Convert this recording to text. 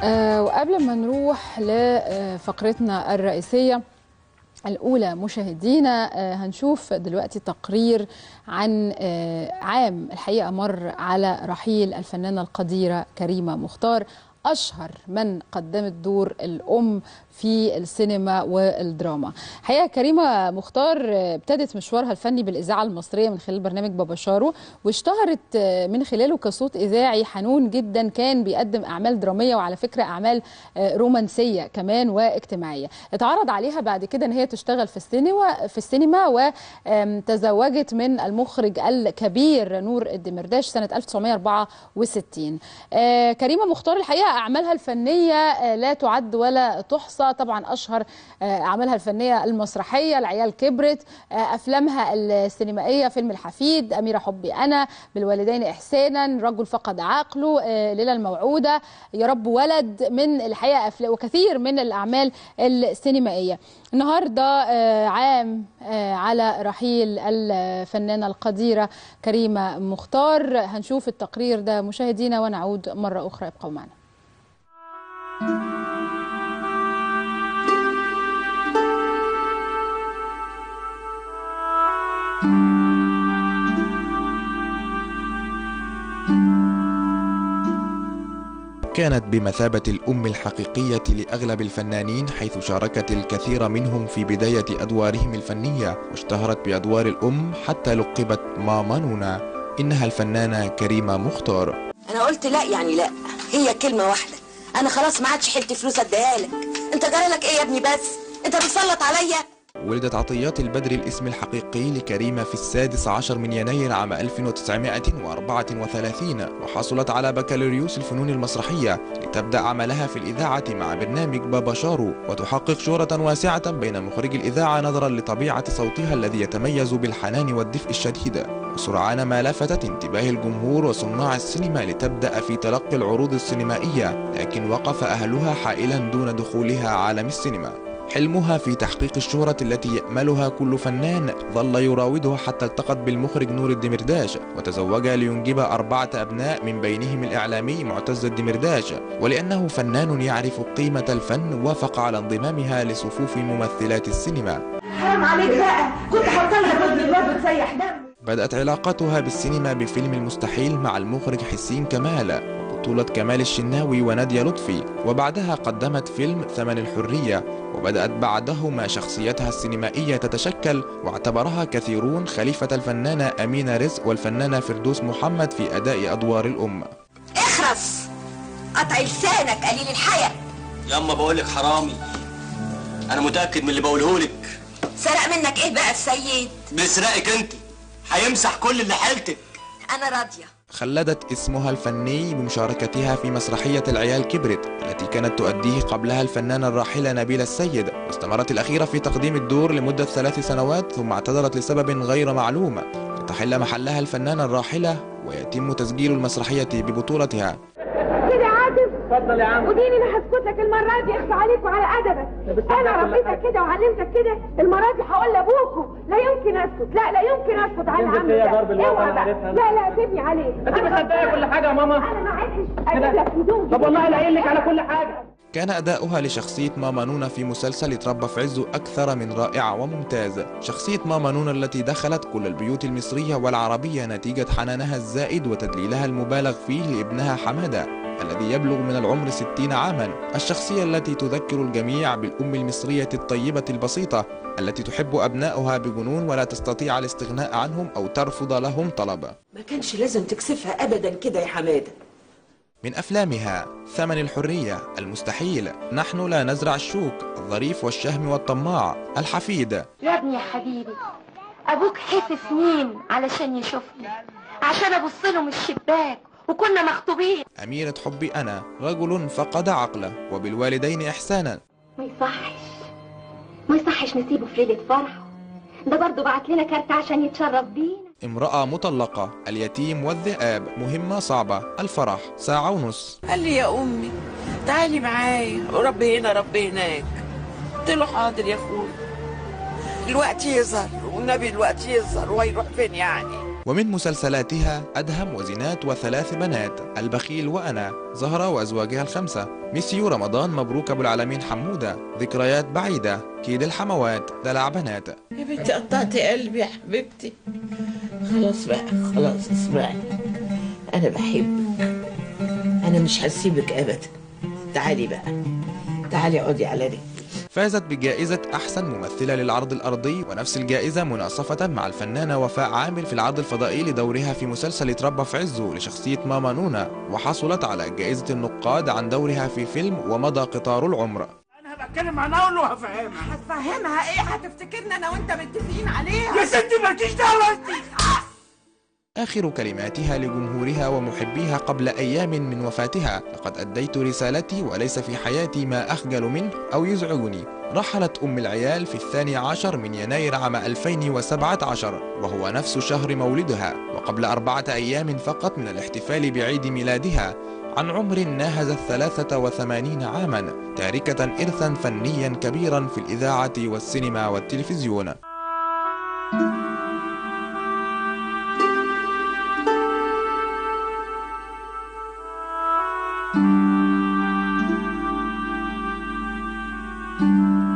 آه وقبل ما نروح لفقرتنا الرئيسية الأولى مشاهدينا آه هنشوف دلوقتي تقرير عن آه عام الحقيقة مر على رحيل الفنانة القديرة كريمة مختار أشهر من قدمت دور الأم في السينما والدراما حقيقة كريمة مختار ابتدت مشوارها الفني بالإذاعة المصرية من خلال برنامج بابا شارو واشتهرت من خلاله كصوت إذاعي حنون جدا كان بيقدم أعمال درامية وعلى فكرة أعمال رومانسية كمان واجتماعية اتعرض عليها بعد كده أن هي تشتغل في السينما في السينما وتزوجت من المخرج الكبير نور الدمرداش سنة 1964 كريمة مختار الحقيقة أعمالها الفنية لا تعد ولا تحصى طبعا اشهر اعمالها الفنيه المسرحيه العيال كبرت افلامها السينمائيه فيلم الحفيد اميره حبي انا بالوالدين احسانا رجل فقد عقله ليله الموعوده يا رب ولد من الحقيقه أفلام وكثير من الاعمال السينمائيه النهارده عام على رحيل الفنانه القديره كريمه مختار هنشوف التقرير ده مشاهدينا ونعود مره اخرى ابقوا معنا كانت بمثابة الأم الحقيقية لأغلب الفنانين حيث شاركت الكثير منهم في بداية أدوارهم الفنية واشتهرت بأدوار الأم حتى لقبت ماما نونا إنها الفنانة كريمة مختار أنا قلت لا يعني لا هي كلمة واحدة أنا خلاص ما عادش حيلتي فلوس أديها لك أنت جرالك إيه يا ابني بس أنت بتسلط عليا ولدت عطيات البدر الاسم الحقيقي لكريمة في السادس عشر من يناير عام 1934 وحصلت على بكالوريوس الفنون المسرحية لتبدأ عملها في الإذاعة مع برنامج بابا شارو وتحقق شهرة واسعة بين مخرجي الإذاعة نظرا لطبيعة صوتها الذي يتميز بالحنان والدفء الشديد وسرعان ما لفتت انتباه الجمهور وصناع السينما لتبدأ في تلقي العروض السينمائية لكن وقف أهلها حائلا دون دخولها عالم السينما حلمها في تحقيق الشهرة التي يأملها كل فنان ظل يراوده حتى التقت بالمخرج نور الدمرداش وتزوج لينجب أربعة أبناء من بينهم الإعلامي معتز الدمرداش ولأنه فنان يعرف قيمة الفن وافق على انضمامها لصفوف ممثلات السينما حرام عليك بقى كنت حاطلها جزء الباب وتسيح دم بدأت علاقتها بالسينما بفيلم المستحيل مع المخرج حسين كمال بطولة كمال الشناوي ونادية لطفي وبعدها قدمت فيلم ثمن الحرية وبدأت بعدهما شخصيتها السينمائية تتشكل واعتبرها كثيرون خليفة الفنانة أمينة رزق والفنانة فردوس محمد في أداء أدوار الأم اخرس قطع لسانك قليل الحياة ياما بقولك حرامي انا متاكد من اللي بقولهولك سرق منك ايه بقى السيد بيسرقك انت هيمسح كل اللي حيلتك انا راضية خلدت اسمها الفني بمشاركتها في مسرحية العيال كبرت التي كانت تؤديه قبلها الفنانة الراحلة نبيلة السيد واستمرت الأخيرة في تقديم الدور لمدة ثلاث سنوات ثم اعتذرت لسبب غير معلوم لتحل محلها الفنانة الراحلة ويتم تسجيل المسرحية ببطولتها كده يا عاطف اتفضل يا عم وديني انا هسكت لك المره دي اخفى عليك وعلى ادبك انا ربيتك كده وعلمتك كده المره دي هقول لابوكوا لا يمكن اسكت لا لا يمكن اسكت على تنزل عمي فيا ده. ضرب الوطن اوعى أنا بقى. عارفها. لا لا سيبني عليك انت مصدقه كل حاجه يا ماما انا ما عدتش اجيب لك هدوم طب والله انا قايل لك على كل حاجه كان أداؤها لشخصية ماما نونا في مسلسل اتربى في عزه أكثر من رائع وممتاز شخصية ماما نونا التي دخلت كل البيوت المصرية والعربية نتيجة حنانها الزائد وتدليلها المبالغ فيه لابنها حمادة الذي يبلغ من العمر ستين عاما الشخصية التي تذكر الجميع بالأم المصرية الطيبة البسيطة التي تحب أبنائها بجنون ولا تستطيع الاستغناء عنهم أو ترفض لهم طلبا ما كانش لازم تكسفها ابدا كده يا حماده من أفلامها ثمن الحرية المستحيل نحن لا نزرع الشوك الظريف والشهم والطماع الحفيد يا ابني يا حبيبي ابوك حس سنين علشان يشوفني عشان ابص له من الشباك وكنا مخطوبين أميرة حبي أنا رجل فقد عقله وبالوالدين إحسانا ما يصحش ما يصحش نسيبه في ليله فرحه ده برضه بعت لنا كارت عشان يتشرف بينا امرأة مطلقة اليتيم والذئاب مهمة صعبة الفرح ساعة ونص قال لي يا امي تعالي معايا وربي هنا ربي هناك قلت له حاضر يا اخويا الوقت يظهر والنبي الوقت يظهر وهيروح فين يعني ومن مسلسلاتها أدهم وزنات وثلاث بنات البخيل وأنا زهرة وأزواجها الخمسة ميسيو رمضان مبروك أبو العالمين حمودة ذكريات بعيدة كيد الحموات دلع بنات يا بنتي قطعتي قلبي يا حبيبتي خلاص بقى خلاص اسمعي انا بحبك انا مش هسيبك ابدا تعالي بقى تعالي اقعدي على رجلي فازت بجائزة أحسن ممثلة للعرض الأرضي ونفس الجائزة مناصفة مع الفنانة وفاء عامر في العرض الفضائي لدورها في مسلسل اتربى في عزه لشخصية ماما نونا وحصلت على جائزة النقاد عن دورها في فيلم ومضى قطار العمر انا هبتكلم مع ناول وهفهمها هتفهمها ايه هتفتكرنا انا وانت متفقين عليها يا ستي مالكيش دعوه انت آخر كلماتها لجمهورها ومحبيها قبل أيام من وفاتها لقد أديت رسالتي وليس في حياتي ما أخجل منه أو يزعجني رحلت أم العيال في الثاني عشر من يناير عام 2017 وهو نفس شهر مولدها وقبل أربعة أيام فقط من الاحتفال بعيد ميلادها عن عمر ناهز الثلاثة وثمانين عاما تاركة إرثا فنيا كبيرا في الإذاعة والسينما والتلفزيون Thank you.